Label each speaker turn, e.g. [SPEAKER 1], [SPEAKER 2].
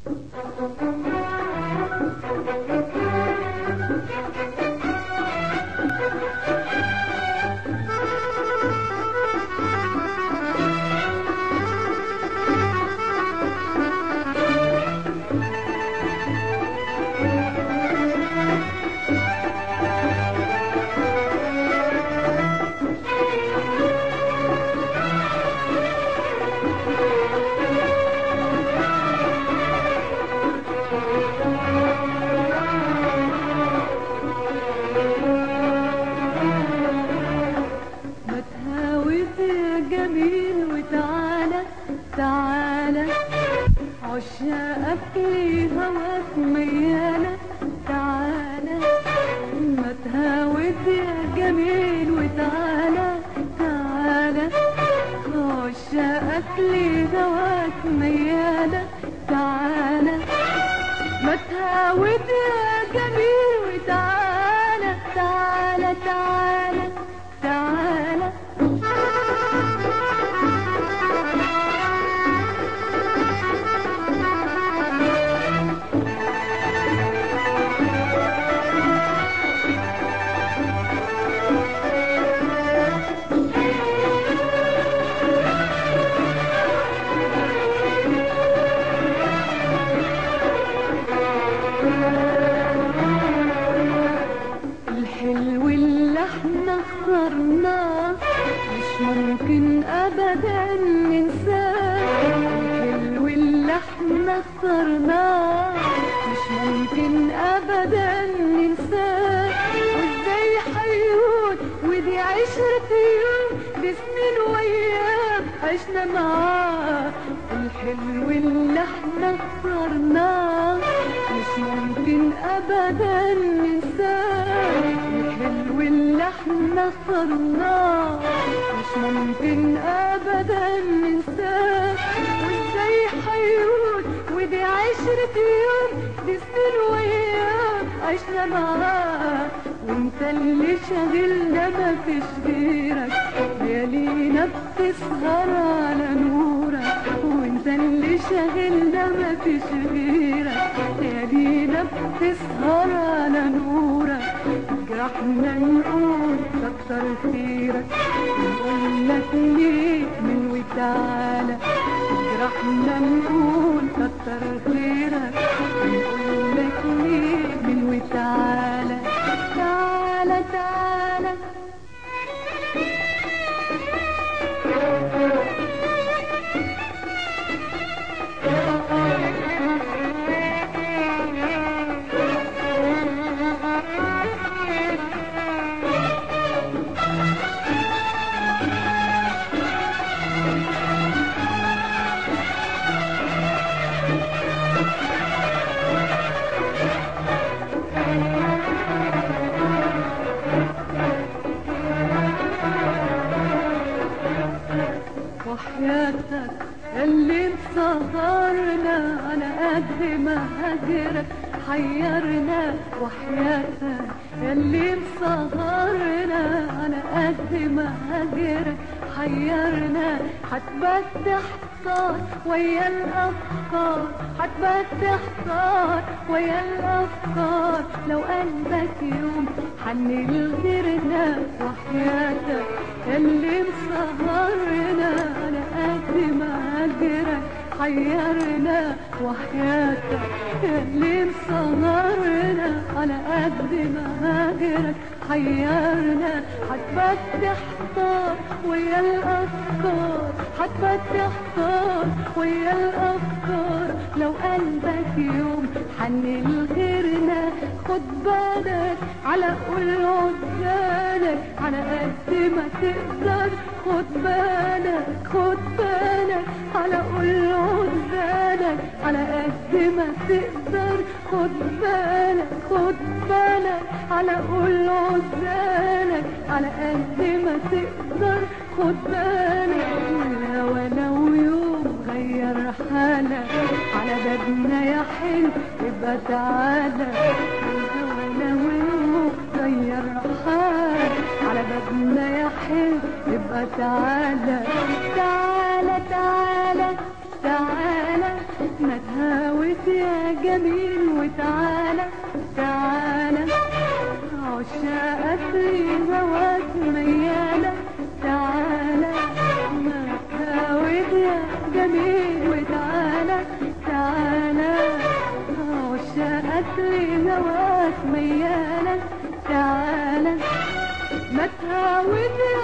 [SPEAKER 1] ما تهاوز يا جميل وتعالى تعالى عشاقك لي هواك ميالة تعالى ما تهاوز يا جميل وتعالى تعالى عشاقك لي هواك ميالة تعالى ما تهاود يا جميل وتعالى تعالى تعالى تعالى الحلو اللي احنا اخترناه مش ممكن ابدا ننساه الحلو اللي احنا اخترناه مش ممكن ابدا ننساه وازاي حيوت ودي عشرة يوم دي سنين وايام عشنا معاه الحلو اللي احنا اخترناه مش ممكن ابدا ننساه الحلو اللي احنا اخترناه مش ممكن ابدا ننساه وازاي حيوت ودي عشرة يوم دي سنين وايام عشنا معاه وانت اللي شاغلنا ما فيش غيرك ليالينا بتسهر على نورك وانت اللي شاغلنا ما فيش غيرك ليالينا بتسهر على نورك جرحنا نقول كتر خيرك نقول لك ليه من وتعالى جرحنا نقول كتر خيرك نقول لك ليه من وتعالى تعالى تعالى وحياتك اللي مسهرنا على قد ما هجرك حيرنا وحياتك اللي مسهرنا على قد ما هجرك حيرنا حتبات تحتار ويا الافكار حتبات تحتار ويا الافكار لو قلبك يوم حن لغيرنا وحياتك اللي مسهرنا على قد ما هجرك حيرنا وحياتك اللي مسهرنا على قد ما هاجرك حيرنا حتبات تحتار ويا الافكار حتبات تحتار ويا الافكار لو قلبك يوم حن لغيرنا خد بالك على قول عدالك على قد ما تقدر خد بالك خد بالك على قول عدالك على قد ما تقدر خد بالك خد بالك على قول عدالك على قد ما تقدر خد بالك ولو يوم غير حالك على بابنا يا حلو يبقى تعالى ولو يوم غير حالك على بابنا يا حلو يبقى تعالى تعالى تعالى تعالى ما تهاوت يا جميل وتعالى تعالى عشاقك في هواك ميالة تعالى ما تهاوت يا جميل وتعالى تعالى عشاقك في هواك ميالة تعالى ما تهاوت